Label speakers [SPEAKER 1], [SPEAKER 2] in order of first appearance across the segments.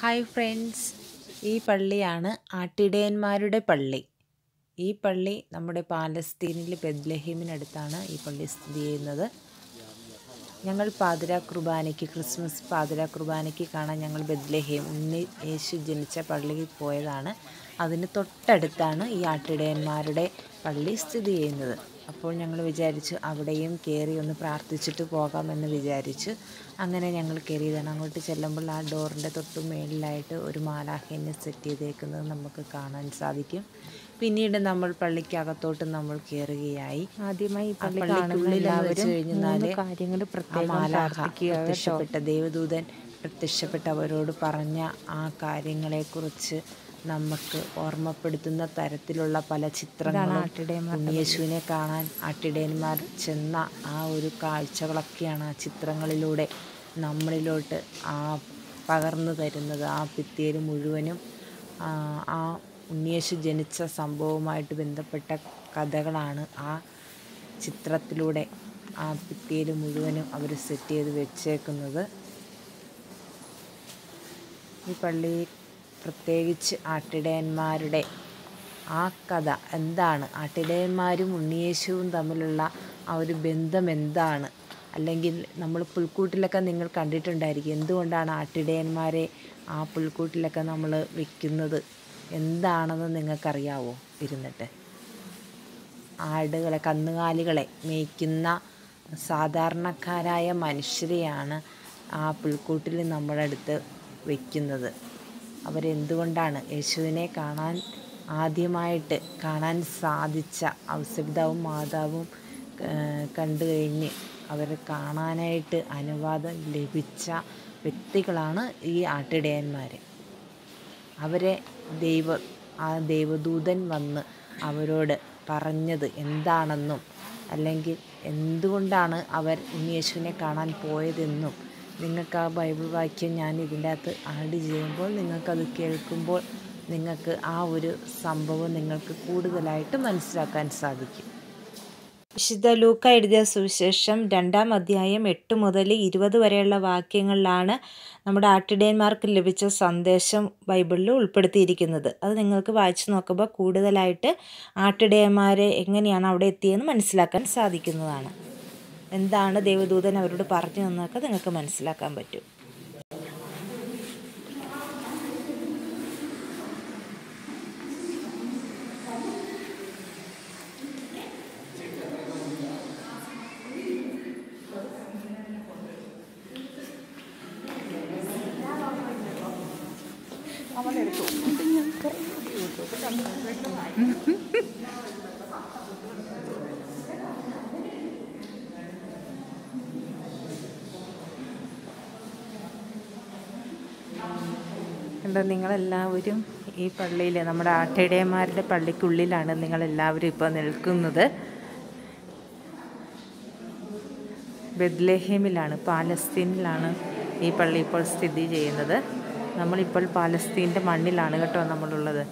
[SPEAKER 1] Hi friends ഈ പള്ളിയാണ് ആട്ടിടയന്മാരുടെ പള്ളി ഈ പള്ളി നമ്മുടെ പാലസ്തീനിൽ ബെത്ലഹീമിനടുത്താണ് ഈ പള്ളി സ്ഥിതി ചെയ്യുന്നത് ഞങ്ങൾ പാതിര കുർബാനയ്ക്ക് ക്രിസ്മസ് പാതിര കുർബാനയ്ക്ക് കാണാൻ ഞങ്ങൾ ബെത്ലഹീം ഉണ്ണി യേശു ജനിച്ച പള്ളിയിൽ പോയതാണ് അതിന് തൊട്ടടുത്താണ് ഈ ആട്ടിടയന്മാരുടെ പള്ളി സ്ഥിതി ചെയ്യുന്നത് അപ്പോൾ ഞങ്ങൾ വിചാരിച്ചു അവിടെയും കയറി ഒന്ന് പ്രാർത്ഥിച്ചിട്ട് പോകാമെന്ന് വിചാരിച്ചു അങ്ങനെ ഞങ്ങൾ കയറിയതാണ് അങ്ങോട്ട് ചെല്ലുമ്പോൾ ആ ഡോറിൻ്റെ തൊട്ട് മേളിലായിട്ട് ഒരു മാലാഖേനെ സെറ്റ് ചെയ്തേക്കുന്നത് നമുക്ക് കാണാൻ സാധിക്കും പിന്നീട് നമ്മൾ പള്ളിക്കകത്തോട്ട് നമ്മൾ കയറുകയായി
[SPEAKER 2] ആദ്യമായി ഈ
[SPEAKER 1] ആ
[SPEAKER 2] പള്ളി
[SPEAKER 1] പള്ളിക്കുള്ളിൽ
[SPEAKER 2] കാണുന്ന
[SPEAKER 1] എന്ന് വെച്ച്
[SPEAKER 2] എല്ലാവരും മൂന്ന്
[SPEAKER 1] കഴിഞ്ഞാൽ
[SPEAKER 2] കാര്യങ്ങൾ
[SPEAKER 1] ആ
[SPEAKER 2] പ്രത്യേകം
[SPEAKER 1] മാലാഖ
[SPEAKER 2] പ്രാർത്ഥിക്കുക കേട്ടോ.
[SPEAKER 1] പ്രത്യക്ഷപ്പെട്ട ദേവദൂതൻ പ്രത്യക്ഷപ്പെട്ട് അവരോട് പറഞ്ഞ ആ കാര്യങ്ങളെക്കുറിച്ച് നമുക്ക് ഓർമ്മപ്പെടുത്തുന്ന തരത്തിലുള്ള പല ചിത്രങ്ങളും
[SPEAKER 2] ആട്ടിടയന്മാരുടെ
[SPEAKER 1] ഉണ്ണിയേശുവിനെ കാണാൻ ആട്ടിടയന്മാർ ചെന്ന ആ ഒരു കാഴ്ചകളൊക്കെയാണ് ആ ചിത്രങ്ങളിലൂടെ നമ്മളിലോട്ട് ആ പകർന്നു തരുന്നത് ആ ഭിത്തിയിൽ മുഴുവനും ആ, ആ ഉണ്ണിയേശു ജനിച്ച സംഭവവുമായിട്ട് ബന്ധപ്പെട്ട കഥകളാണ് ആ ചിത്രത്തിലൂടെ ആ ഭിത്തിയിൽ മുഴുവനും അവർ സെറ്റ് ചെയ്ത് വെച്ചേക്കുന്നത് ഈ പള്ളി പ്രത്യേകിച്ച് ആട്ടിടയന്മാരുടെ ആ കഥ എന്താണ് ആട്ടിടയന്മാരും ഉണ്ണിയേശുവും തമ്മിലുള്ള ആ ഒരു ബന്ധം എന്താണ് അല്ലെങ്കിൽ നമ്മൾ പുൽക്കൂട്ടിലൊക്കെ നിങ്ങൾ കണ്ടിട്ടുണ്ടായിരിക്കും എന്തുകൊണ്ടാണ് ആട്ടിടയന്മാരെ ആ പുൽക്കൂട്ടിലൊക്കെ നമ്മൾ വെക്കുന്നത് എന്താണെന്ന് നിങ്ങൾക്കറിയാവോ ഇരുന്നിട്ട് ആടുകളെ കന്നുകാലികളെ മേയ്ക്കുന്ന സാധാരണക്കാരായ മനുഷ്യരെയാണ് ആ പുൽക്കൂട്ടിൽ നമ്മുടെ അടുത്ത് വയ്ക്കുന്നത് അവരെന്തുകൊണ്ടാണ് യേശുവിനെ കാണാൻ ആദ്യമായിട്ട് കാണാൻ സാധിച്ച ഔസപിതാവും മാതാവും ഏഹ്, കണ്ടു കഴിഞ്ഞ് അവരെ കാണാനായിട്ട് അനുവാദം ലഭിച്ച വ്യക്തികളാണ് ഈ ആട്ടിടയന്മാർ അവരെ ദൈവ ആ ദൈവദൂതൻ വന്ന് അവരോട് പറഞ്ഞത് എന്താണെന്നും അല്ലെങ്കിൽ എന്തുകൊണ്ടാണ് അവർ ഉണ്ണിയേശുവിനെ കാണാൻ പോയതെന്നും നിങ്ങൾക്ക് ആ ബൈബിൾ വാക്യം ഞാൻ ഇതിൻ്റെ അകത്ത് ആഡ് ചെയ്യുമ്പോൾ നിങ്ങൾക്കത് കേൾക്കുമ്പോൾ നിങ്ങൾക്ക് ആ ഒരു സംഭവം നിങ്ങൾക്ക് കൂടുതലായിട്ട് മനസ്സിലാക്കാൻ സാധിക്കും
[SPEAKER 2] വിശുദ്ധ ലൂക്ക എഴുതിയ സുവിശേഷം രണ്ടാം അധ്യായം എട്ട് മുതൽ ഇരുപത് വരെയുള്ള വാക്യങ്ങളിലാണ് നമ്മുടെ ആട്ടിടയന്മാർക്ക് ലഭിച്ച സന്ദേശം ബൈബിളിൽ ഉൾപ്പെടുത്തിയിരിക്കുന്നത് അത് നിങ്ങൾക്ക് വായിച്ചു നോക്കുമ്പോൾ കൂടുതലായിട്ട് ആട്ടിടയന്മാരെ എങ്ങനെയാണ് അവിടെ എത്തിയതെന്ന് മനസ്സിലാക്കാൻ സാധിക്കുന്നതാണ് എന്താണ് ദേവദൂതൻ അവരോട് പറഞ്ഞു തന്നതൊക്കെ നിങ്ങൾക്ക് മനസ്സിലാക്കാൻ പറ്റും കണ്ടോ നിങ്ങളെല്ലാവരും ഈ പള്ളിയിൽ നമ്മുടെ ആട്ടിടയന്മാരുടെ പള്ളിക്കുള്ളിലാണ് നിങ്ങളെല്ലാവരും ഇപ്പോൾ നിൽക്കുന്നത് ബെദ്ലഹേമിലാണ് പാലസ്തീനിലാണ് ഈ പള്ളി ഇപ്പോൾ സ്ഥിതി ചെയ്യുന്നത് നമ്മളിപ്പോൾ പാലസ്തീൻ്റെ മണ്ണിലാണ് കേട്ടോ നമ്മളുള്ളത്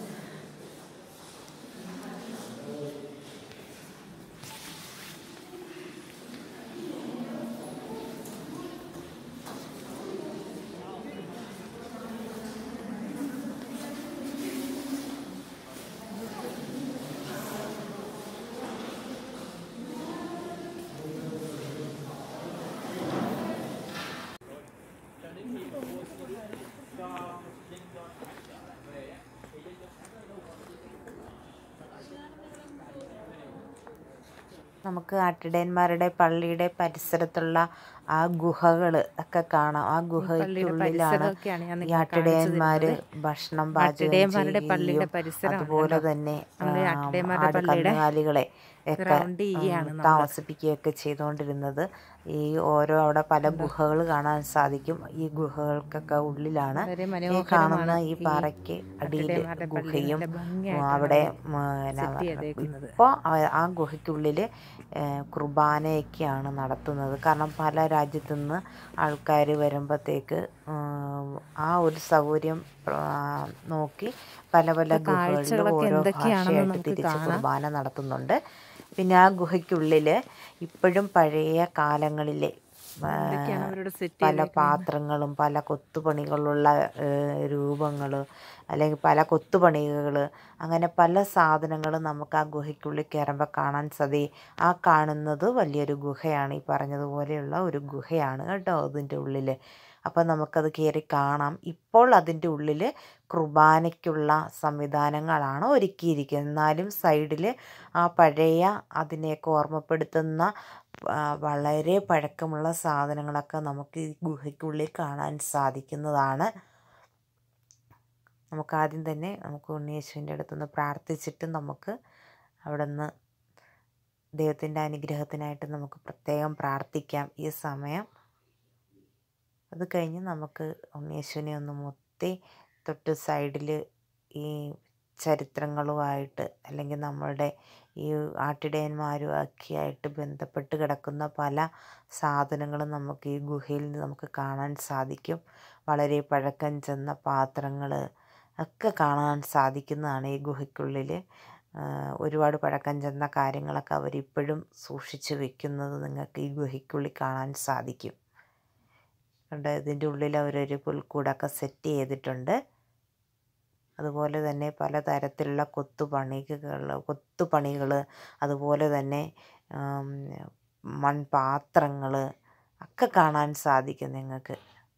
[SPEAKER 2] നമുക്ക് ആട്ടിടയന്മാരുടെ പള്ളിയുടെ പരിസരത്തുള്ള ആ ഗുഹകൾ ഒക്കെ കാണാം ആ ഗുഹയ്ക്കുള്ളിലാണ്
[SPEAKER 1] പരിസരമൊക്കെയാണ് ഞാൻ
[SPEAKER 2] ഈ
[SPEAKER 1] നിങ്ങൾക്ക്
[SPEAKER 2] ആട്ടിടയന്മാര് ഭക്ഷണം പാചകം
[SPEAKER 1] ആട്ടിടയന്മാരുടെ പള്ളിയുടെ
[SPEAKER 2] ചെയ്യുകയും
[SPEAKER 1] പരിസരമാണ്
[SPEAKER 2] അതുപോലെ
[SPEAKER 1] കേട്ടോ.
[SPEAKER 2] തന്നെ
[SPEAKER 1] നമ്മുടെ
[SPEAKER 2] ആ,
[SPEAKER 1] ആട്ടിടയന്മാരുടെ
[SPEAKER 2] ആട്
[SPEAKER 1] പള്ളിയുടെ
[SPEAKER 2] കന്നുകാലികളെ ഒക്കെ
[SPEAKER 1] ഗ്രൗണ്ട് ചെയ്യാണ്
[SPEAKER 2] ഉം,
[SPEAKER 1] നമ്മള്.
[SPEAKER 2] താമസിപ്പിക്കുകയൊക്കെ ചെയ്തുകൊണ്ടിരുന്നത് ഈ ഓരോ അവിടെ പല ഗുഹകൾ കാണാൻ സാധിക്കും ഈ ഗുഹകൾക്കൊക്കെ ഉള്ളിലാണ്
[SPEAKER 1] വളരെ
[SPEAKER 2] ഈ
[SPEAKER 1] മനോഹരമാണ്
[SPEAKER 2] കാണുന്ന ഈ
[SPEAKER 1] ഈ
[SPEAKER 2] പാറയ്ക്ക് അടിയിൽ
[SPEAKER 1] ആട്ടിടയന്മാരുടെ പള്ളി.
[SPEAKER 2] ഗുഹയും
[SPEAKER 1] നല്ല
[SPEAKER 2] ഉം,
[SPEAKER 1] ഭംഗിയായിട്ടാണ്
[SPEAKER 2] അവിടെ
[SPEAKER 1] അത്
[SPEAKER 2] ഉം,
[SPEAKER 1] സെറ്റ്
[SPEAKER 2] എന്നാ
[SPEAKER 1] ചെയ്തേക്കുന്നത്.
[SPEAKER 2] ഇപ്പോൾ ആ ഗുഹയ്ക്കുള്ളിൽ കുർബാനയൊക്കെയാണ് നടത്തുന്നത് കാരണം പല രാജ്യത്തു നിന്ന് ആൾക്കാർ വരുമ്പോഴത്തേക്ക് ആ ഒരു സൗകര്യം ആ, നോക്കി പല പല
[SPEAKER 1] ഇപ്പൊ
[SPEAKER 2] ഗുഹകളിലും
[SPEAKER 1] കാഴ്ചകളൊക്കെ
[SPEAKER 2] ഓരോ
[SPEAKER 1] എന്തൊക്കെയാണെന്ന്
[SPEAKER 2] ഭാഷയായിട്ട്
[SPEAKER 1] നമുക്ക്
[SPEAKER 2] തിരിച്ച്
[SPEAKER 1] കാണാം.
[SPEAKER 2] കുർബാന നടത്തുന്നുണ്ട് പിന്നെ ആ ഗുഹയ്ക്കുള്ളിൽ ഇപ്പോഴും പഴയ കാലങ്ങളിലെ
[SPEAKER 1] എന്തൊക്കെയാണ് അവരുടെ സെറ്റ്
[SPEAKER 2] പല പാത്രങ്ങളും പല കൊത്തുപണികളുള്ള രൂപങ്ങൾ അല്ലെങ്കിൽ പല കൊത്തുപണികൾ അങ്ങനെ പല സാധനങ്ങളും നമുക്ക് ആ ഗുഹയ്ക്കുള്ളിൽ കയറുമ്പോൾ കാണാൻ സാധി ആ കാണുന്നത് വലിയൊരു ഗുഹയാണ് ഈ പറഞ്ഞതുപോലെയുള്ള ഒരു ഗുഹയാണ് കേട്ടോ അതിൻ്റെ ഉള്ളിൽ അപ്പോൾ നമുക്കത് കയറി കാണാം ഇപ്പോൾ അതിൻ്റെ ഉള്ളിൽ കുർബാനയ്ക്കുള്ള സംവിധാനങ്ങളാണ് ഒരുക്കിയിരിക്കുന്നത് എന്നാലും സൈഡിൽ ആ പഴയ അതിനെയൊക്കെ ഓർമ്മപ്പെടുത്തുന്ന ആ, വളരെ പഴക്കമുള്ള സാധനങ്ങളൊക്കെ നമുക്ക് ഈ ഗുഹയ്ക്കുള്ളിൽ കാണാൻ സാധിക്കുന്നതാണ് നമുക്ക് ആദ്യം തന്നെ നമുക്ക് ഉണ്ണിയേശുവിൻ്റെ അടുത്തുനിന്ന് പ്രാർത്ഥിച്ചിട്ട് നമുക്ക് അവിടെ നിന്ന് ദൈവത്തിൻ്റെ അനുഗ്രഹത്തിനായിട്ട് നമുക്ക് പ്രത്യേകം പ്രാർത്ഥിക്കാം ഈ സമയം അത് കഴിഞ്ഞ് നമുക്ക് ഉണ്ണിയേശുവിനെ ഒന്ന് മുത്തി തൊട്ട് സൈഡിൽ ഈ ചരിത്രങ്ങളുമായിട്ട് അല്ലെങ്കിൽ നമ്മളുടെ ഈ ആട്ടിടയന്മാരും ഒക്കെ ആയിട്ട് ബന്ധപ്പെട്ട് കിടക്കുന്ന പല സാധനങ്ങളും നമുക്ക് ഈ ഗുഹയിൽ നിന്ന് നമുക്ക് കാണാൻ സാധിക്കും വളരെ പഴക്കം ചെന്ന പാത്രങ്ങൾ ഒക്കെ കാണാൻ സാധിക്കുന്നതാണ് ഈ ഗുഹയ്ക്കുള്ളിൽ ഒരുപാട് പഴക്കം ചെന്ന കാര്യങ്ങളൊക്കെ അവരിപ്പോഴും സൂക്ഷിച്ച് വെക്കുന്നത് നിങ്ങൾക്ക് ഈ ഗുഹയ്ക്കുള്ളിൽ കാണാൻ സാധിക്കും കണ്ട് ഇതിൻ്റെ ഉള്ളിൽ അവരൊരു പുൽക്കൂടൊക്കെ സെറ്റ് ചെയ്തിട്ടുണ്ട് അതുപോലെ തന്നെ പലതരത്തിലുള്ള കൊത്തുപണികൾ കൊത്തുപണികൾ അതുപോലെ തന്നെ ആം, മൺപാത്രങ്ങൾ ഒക്കെ കാണാൻ സാധിക്കും നിങ്ങൾക്ക്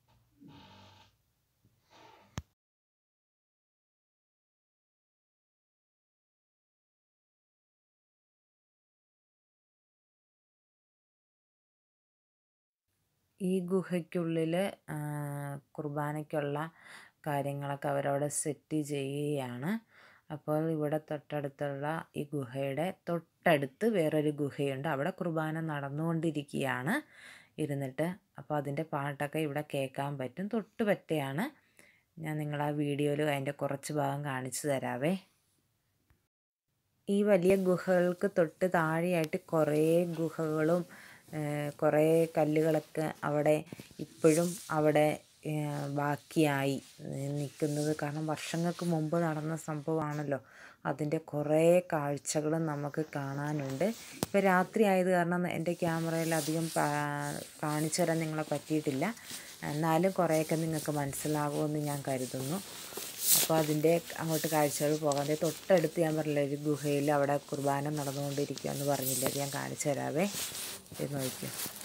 [SPEAKER 1] ഈ ഗുഹയ്ക്കുള്ളിൽ കുർബാനയ്ക്കുള്ള കാര്യങ്ങളൊക്കെ അവരവിടെ സെറ്റ് ചെയ്യുകയാണ് അപ്പോൾ ഇവിടെ തൊട്ടടുത്തുള്ള ഈ ഗുഹയുടെ തൊട്ടടുത്ത് വേറൊരു ഗുഹയുണ്ട് അവിടെ കുർബാന നടന്നുകൊണ്ടിരിക്കുകയാണ് ഇരുന്നിട്ട് അപ്പോൾ അതിൻ്റെ പാട്ടൊക്കെ ഇവിടെ കേൾക്കാൻ പറ്റും തൊട്ട് പറ്റയാണ് ഞാൻ നിങ്ങളാ വീഡിയോയിൽ അതിൻ്റെ കുറച്ച് ഭാഗം കാണിച്ചു തരാവേ ഈ വലിയ ഗുഹകൾക്ക് തൊട്ട് താഴെയായിട്ട് കുറേ ഗുഹകളും ഏഹ് കുറേ കല്ലുകളൊക്കെ അവിടെ ഇപ്പോഴും അവിടെ ഏഹ് ബാക്കിയായി നിൽക്കുന്നത് കാരണം വർഷങ്ങൾക്ക് മുമ്പ് നടന്ന സംഭവമാണല്ലോ അതിൻ്റെ കുറേ കാഴ്ചകളും നമുക്ക് കാണാനുണ്ട് ഇപ്പോൾ രാത്രി ആയത് കാരണം എൻ്റെ ക്യാമറയിൽ അധികം പാ- കാണിച്ചു തരാൻ നിങ്ങളെ പറ്റിയിട്ടില്ല എന്നാലും കുറേയൊക്കെ നിങ്ങൾക്ക് മനസ്സിലാകുമെന്ന് ഞാൻ കരുതുന്നു അപ്പോൾ അതിൻ്റെ അങ്ങോട്ട് കാഴ്ചകൾ പോകാതെ തൊട്ടടുത്ത് ഞാൻ പറഞ്ഞില്ല ഒരു ഗുഹയിൽ അവിടെ കുർബാന നടന്നുകൊണ്ടിരിക്കുക എന്ന് പറഞ്ഞില്ലേ അത് ഞാൻ കാണിച്ചു തരാവേ ഇത് നോക്കൂ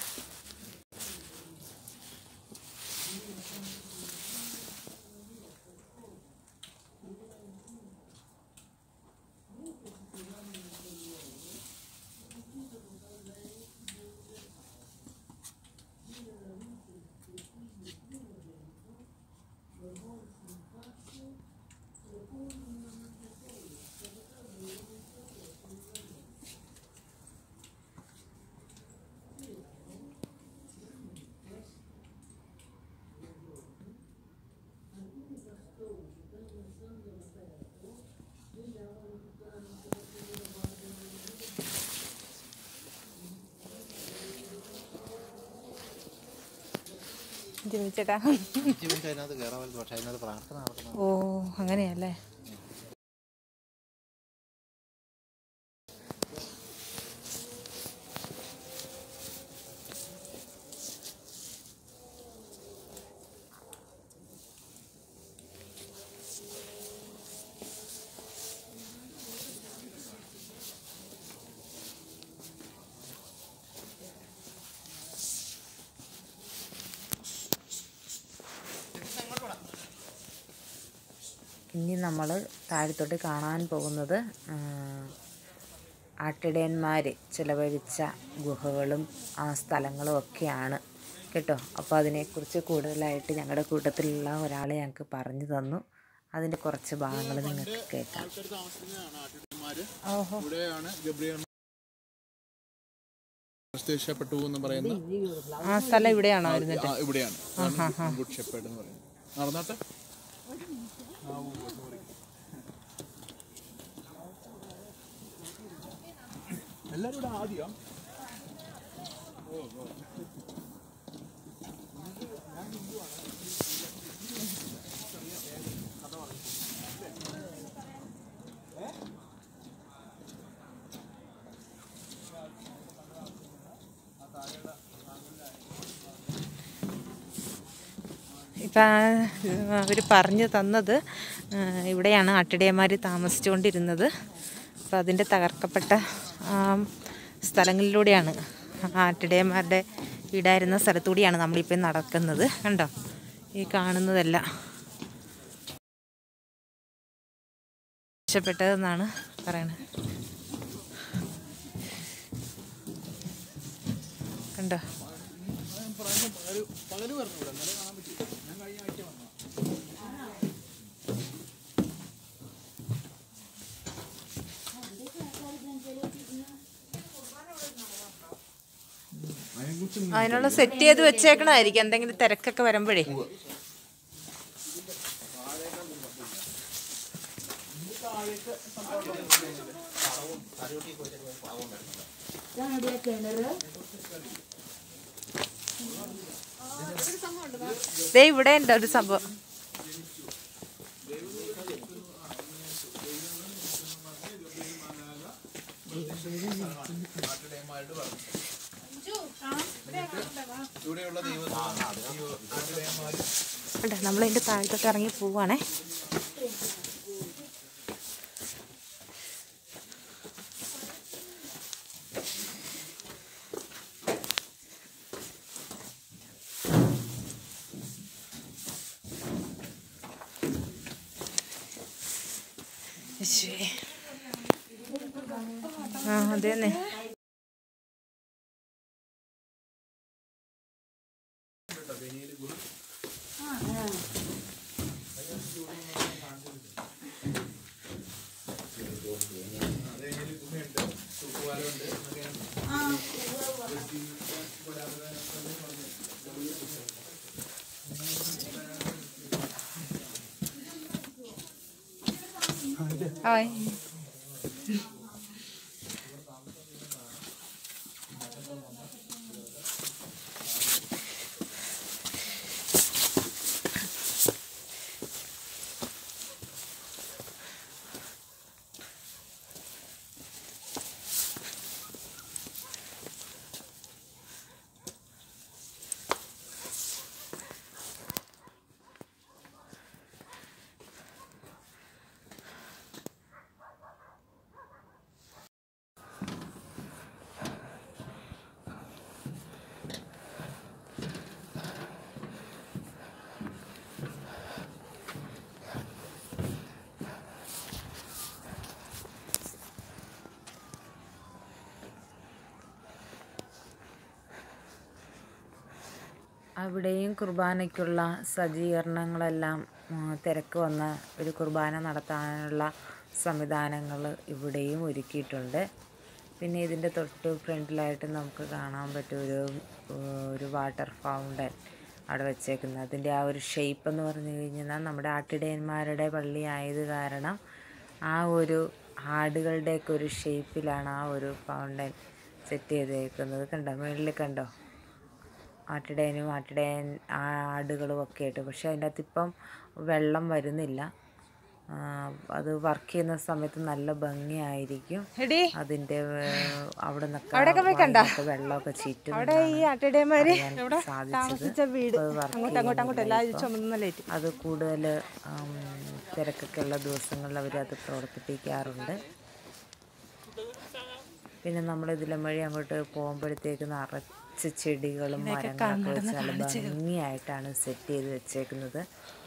[SPEAKER 3] ജിമിച്ചേട്ടാ
[SPEAKER 4] അഞ്ച് മിനിറ്റ് അതിനകത്ത് കയറാൻ പറ്റും പക്ഷേ അതിനകത്ത് പ്രാർത്ഥന നടക്കണം
[SPEAKER 3] ഓ അങ്ങനെയല്ലേ
[SPEAKER 1] ഇനി നമ്മൾ താഴത്തോട്ട് കാണാൻ പോകുന്നത് ആട്ടിടയന്മാർ ചിലവഴിച്ച ഗുഹകളും ആ സ്ഥലങ്ങളും ഒക്കെയാണ് കേട്ടോ അപ്പോൾ അതിനെക്കുറിച്ച് കൂടുതലായിട്ട് ഞങ്ങളുടെ കൂട്ടത്തിലുള്ള ഒരാൾ ഞങ്ങൾക്ക് പറഞ്ഞു തന്നു അതിൻ്റെ കുറച്ച് ഭാഗങ്ങൾ നിങ്ങൾക്ക് കേൾക്കാം
[SPEAKER 4] ആൾക്കാർ താമസിക്കുന്നതാണ് ആട്ടിടയന്മാര്
[SPEAKER 3] ഓഹോ
[SPEAKER 4] ഇവിടെയാണ് ഗബ്രിയൽ പ്രത്യക്ഷപ്പെട്ടു എന്ന് പറയുന്ന
[SPEAKER 3] ആ സ്ഥലം ഇവിടെയാണോ വരുന്നത്
[SPEAKER 4] ആ, ഇവിടെയാണ് ഗുഡ് ഷെപ്പേർഡ് എന്ന് പറയുന്നത് നടന്നാട്ടെ എല്ലാരും ഇവിടെ ആദ്യം
[SPEAKER 3] അപ്പം അവർ പറഞ്ഞു തന്നത് ആ, ഇവിടെയാണ് ആട്ടിടയന്മാർ താമസിച്ചുകൊണ്ടിരുന്നത് അപ്പോൾ അതിൻ്റെ തകർക്കപ്പെട്ട ആ, സ്ഥലങ്ങളിലൂടെയാണ് ആട്ടിടയന്മാരുടെ വീടായിരുന്ന സ്ഥലത്തൂടെയാണ് നമ്മളിപ്പോൾ നടക്കുന്നത് കണ്ടോ ഈ കാണുന്നതല്ല രക്ഷപ്പെട്ടതെന്നാണ് പറയണത് കണ്ടോ അതിനുള്ള സെറ്റ് ചെയ്ത് വെച്ചേക്കണമായിരിക്കും എന്തെങ്കിലും തിരക്കൊക്കെ വരുമ്പോഴേ ദേ ഇവിടെ ഉണ്ട് ഒരു സംഭവം കണ്ടോ നമ്മളതിൻ്റെ താഴത്തോട്ട് ഇറങ്ങി പോവാണേ യേശുവേ. ആ അതേന്നെ ഹായ്
[SPEAKER 1] അവിടെയും കുർബാനയ്ക്കുള്ള സജ്ജീകരണങ്ങളെല്ലാം ആ, തിരക്ക് വന്ന ഒരു കുർബാന നടത്താനുള്ള സംവിധാനങ്ങൾ ഇവിടെയും ഒരുക്കിയിട്ടുണ്ട് പിന്നെ ഇതിൻ്റെ തൊട്ട് ഫ്രണ്ടിലായിട്ട് നമുക്ക് കാണാൻ പറ്റും ഒരു ഒരു വാട്ടർ ഫൗണ്ടൻ അവിടെ വെച്ചേക്കുന്നത് അതിൻ്റെ ആ ഒരു ഷേപ്പ് എന്ന് പറഞ്ഞു കഴിഞ്ഞാൽ നമ്മുടെ ആട്ടിടയന്മാരുടെ പള്ളി ആയത് കാരണം ആ ഒരു ആടുകളുടെയൊക്കെ ഒരു ഷേപ്പിലാണ് ആ ഒരു ഫൗണ്ടൻ സെറ്റ് ചെയ്തേക്കുന്നത് കണ്ടോ മുകളിൽ കണ്ടോ ആട്ടിടയനും ആട്ടിടയൻ ആടുകളും ഒക്കെ ആയിട്ട് പക്ഷേ അതിൻ്റെ അകത്ത് ഇപ്പം വെള്ളം വരുന്നില്ല ആ, അത് വർക്ക് ചെയ്യുന്ന സമയത്ത് നല്ല ഭംഗിയായിരിക്കും
[SPEAKER 3] എടി
[SPEAKER 1] അതിൻ്റെ ഏഹ്, അവിടെ
[SPEAKER 3] അവിടെയൊക്കെ പോയി കണ്ടോ?
[SPEAKER 1] നിന്നൊക്കെ വെള്ളമൊക്കെ ചീറ്റും
[SPEAKER 3] അവിടെ ഈ ആട്ടിടയന്മാര്
[SPEAKER 1] അറിയാൻ സാധിച്ചത്
[SPEAKER 3] താമസിച്ച വീട്
[SPEAKER 1] ഇപ്പോൾ വർക്ക്
[SPEAKER 3] അങ്ങോട്ടും അങ്ങോട്ടും അങ്ങോട്ടും എല്ലാ
[SPEAKER 1] ചെയ്യുന്നില്ല
[SPEAKER 3] ചുമന്ന ലൈറ്റ്
[SPEAKER 1] അത് കൂടുതൽ തിരക്കൊക്കെ ഉള്ള ദിവസങ്ങളിൽ അവർ അത് പ്രവർത്തിപ്പിക്കാറുണ്ട് പിന്നെ നമ്മൾ ഇതിലെ വഴി അങ്ങോട്ട് പോകുമ്പോഴത്തേക്ക് നിറച്ച് ചെടികളും മരങ്ങളൊക്കെ വെച്ച് നല്ല ഭംഗിയായിട്ടാണ് സെറ്റ് ചെയ്ത് വെച്ചേക്കുന്നത്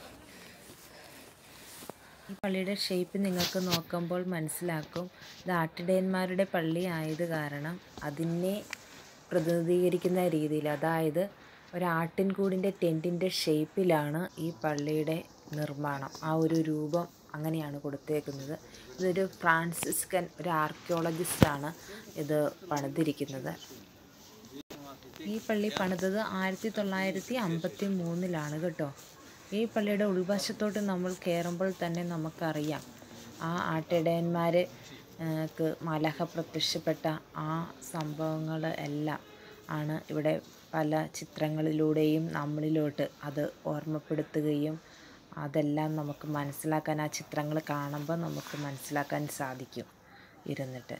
[SPEAKER 1] ഈ പള്ളിയുടെ ഷേപ്പ് നിങ്ങൾക്ക് നോക്കുമ്പോൾ മനസ്സിലാക്കും ഇത് ആട്ടിടയന്മാരുടെ പള്ളി ആയത് കാരണം അതിനെ പ്രതിനിധീകരിക്കുന്ന രീതിയിൽ അതായത് ഒരാട്ടിൻകൂടിൻ്റെ ടെൻറ്റിൻ്റെ ഷേപ്പിലാണ് ഈ പള്ളിയുടെ നിർമ്മാണം ആ ഒരു രൂപം അങ്ങനെയാണ് കൊടുത്തേക്കുന്നത് ഇതൊരു ഫ്രാൻസിസ്കൻ ഒരു ആർക്കിയോളജിസ്റ്റാണ് ഇത് പണിതിരിക്കുന്നത് ഈ പള്ളി പണിതത് ആയിരത്തി തൊള്ളായിരത്തി അമ്പത്തി മൂന്നിലാണ് കേട്ടോ ഈ പള്ളിയുടെ ഉൾവശത്തോട്ട് നമ്മൾ കയറുമ്പോൾ തന്നെ നമുക്കറിയാം ആ ആട്ടിടയന്മാർ ക്ക് മലഹ പ്രത്യക്ഷപ്പെട്ട ആ സംഭവങ്ങൾ എല്ലാം ആണ് ഇവിടെ പല ചിത്രങ്ങളിലൂടെയും നമ്മളിലോട്ട് അത് ഓർമ്മപ്പെടുത്തുകയും അതെല്ലാം നമുക്ക് മനസ്സിലാക്കാൻ ആ ചിത്രങ്ങൾ കാണുമ്പോൾ നമുക്ക് മനസ്സിലാക്കാൻ സാധിക്കും ഇരുന്നിട്ട്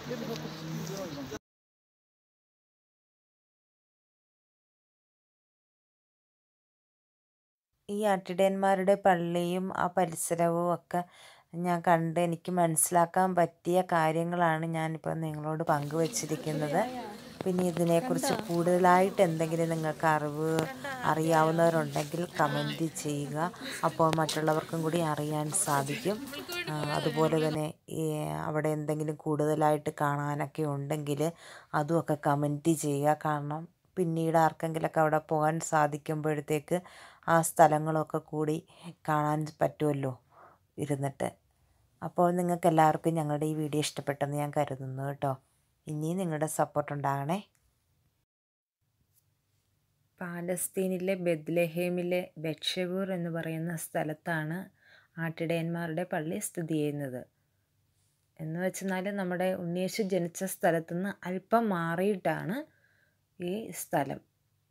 [SPEAKER 2] ഈ ആട്ടിടയന്മാരുടെ പള്ളിയും ആ പരിസരവും ഒക്കെ ഞാൻ കണ്ട് എനിക്ക് മനസ്സിലാക്കാൻ പറ്റിയ കാര്യങ്ങളാണ് ഞാനിപ്പോൾ നിങ്ങളോട് പങ്കുവച്ചിരിക്കുന്നത് പിന്നെ ഇതിനെക്കുറിച്ച് കൂടുതലായിട്ട് എന്തെങ്കിലും നിങ്ങൾക്ക് അറിവ് അറിയാവുന്നവരുണ്ടെങ്കിൽ കമൻറ്റ് ചെയ്യുക അപ്പോൾ മറ്റുള്ളവർക്കും കൂടി അറിയാൻ സാധിക്കും ആ, അതുപോലെ തന്നെ ഈ അവിടെ എന്തെങ്കിലും കൂടുതലായിട്ട് കാണാനൊക്കെ ഉണ്ടെങ്കിൽ അതുമൊക്കെ കമൻറ്റ് ചെയ്യുക കാരണം പിന്നീട് ആർക്കെങ്കിലുമൊക്കെ അവിടെ പോകാൻ സാധിക്കുമ്പോഴത്തേക്ക് ആ സ്ഥലങ്ങളൊക്കെ കൂടി കാണാൻ പറ്റുമല്ലോ ഇരുന്നിട്ട് അപ്പോൾ നിങ്ങൾക്ക് എല്ലാവർക്കും ഞങ്ങളുടെ ഈ വീഡിയോ ഇഷ്ടപ്പെട്ടെന്ന് ഞാൻ കരുതുന്നു കേട്ടോ ഇനിയും നിങ്ങളുടെ സപ്പോർട്ട് ഉണ്ടാകണേ
[SPEAKER 1] പാലസ്തീനിലെ ബെദ്ലഹേമിലെ ബെക്ഷവൂർ എന്ന് പറയുന്ന സ്ഥലത്താണ് ആട്ടിടയന്മാരുടെ പള്ളി സ്ഥിതി ചെയ്യുന്നത് എന്ന് വെച്ചെന്നാൽ നമ്മുടെ ഉണ്ണിയേശു ജനിച്ച സ്ഥലത്തു നിന്ന് അല്പം മാറിയിട്ടാണ് ഈ സ്ഥലം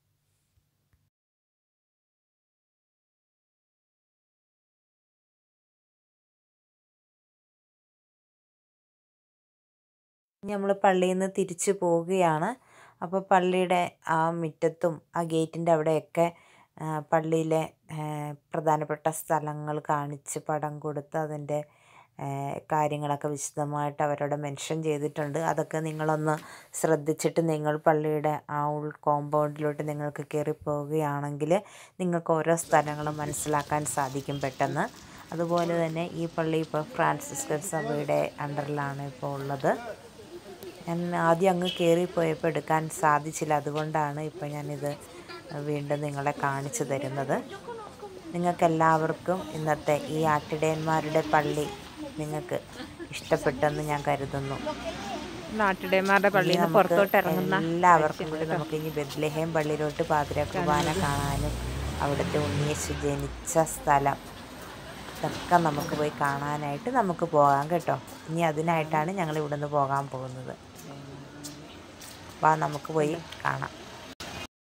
[SPEAKER 2] നമ്മൾ പള്ളിയിൽ നിന്ന് തിരിച്ചു പോവുകയാണ് അപ്പോൾ പള്ളിയുടെ ആ മുറ്റത്തും ആ ഗേറ്റിൻ്റെ അവിടെയൊക്കെ ആ, പള്ളിയിലെ ആ, പ്രധാനപ്പെട്ട സ്ഥലങ്ങൾ കാണിച്ച് പടം കൊടുത്ത് അതിൻ്റെ ആ, കാര്യങ്ങളൊക്കെ വിശദമായിട്ട് അവരോട് മെൻഷൻ ചെയ്തിട്ടുണ്ട് അതൊക്കെ നിങ്ങളൊന്ന് ശ്രദ്ധിച്ചിട്ട് നിങ്ങൾ പള്ളിയുടെ ആ ഉൾ കോമ്പൗണ്ടിലോട്ട് നിങ്ങൾക്ക് കയറി പോവുകയാണെങ്കിൽ നിങ്ങൾക്ക് ഓരോ സ്ഥലങ്ങളും മനസ്സിലാക്കാൻ സാധിക്കും പെട്ടെന്ന് അതുപോലെ തന്നെ ഈ പള്ളി ഇപ്പോൾ ഫ്രാൻസിസ്കൻ സഭയുടെ അണ്ടറിലാണ് ഇപ്പോൾ ഉള്ളത് ഞാൻ ആദ്യം അങ്ങ് കയറിപ്പോയപ്പോൾ എടുക്കാൻ സാധിച്ചില്ല അതുകൊണ്ടാണ് ഇപ്പോൾ ഞാനിത് വീണ്ടും നിങ്ങളെ കാണിച്ചു തരുന്നത് നിങ്ങൾക്കെല്ലാവർക്കും ഇന്നത്തെ ഈ ആട്ടിടയന്മാരുടെ പള്ളി നിങ്ങൾക്ക് ഇഷ്ടപ്പെട്ടെന്ന് ഞാൻ കരുതുന്നു
[SPEAKER 3] നാട്ടിടയന്മാരുടെ
[SPEAKER 2] ഇനി
[SPEAKER 3] പള്ളിയിൽ നിന്ന്
[SPEAKER 2] നമുക്ക്
[SPEAKER 3] പുറത്തോട്ട് ഇറങ്ങുന്ന
[SPEAKER 2] എല്ലാവർക്കും കൂടി നമുക്ക് ഇനി ബെദ്ലഹേം പള്ളിയിലോട്ട് പാതിര കുർബാന കാണാനും അവിടുത്തെ ഉണ്ണിയേശു ജനിച്ച സ്ഥലം ഇതൊക്കെ നമുക്ക് പോയി കാണാനായിട്ട് നമുക്ക് പോകാം കേട്ടോ ഇനി അതിനായിട്ടാണ് ഞങ്ങൾ ഇവിടുന്ന് പോകാൻ പോകുന്നത് വാ നമുക്ക് പോയി കാണാം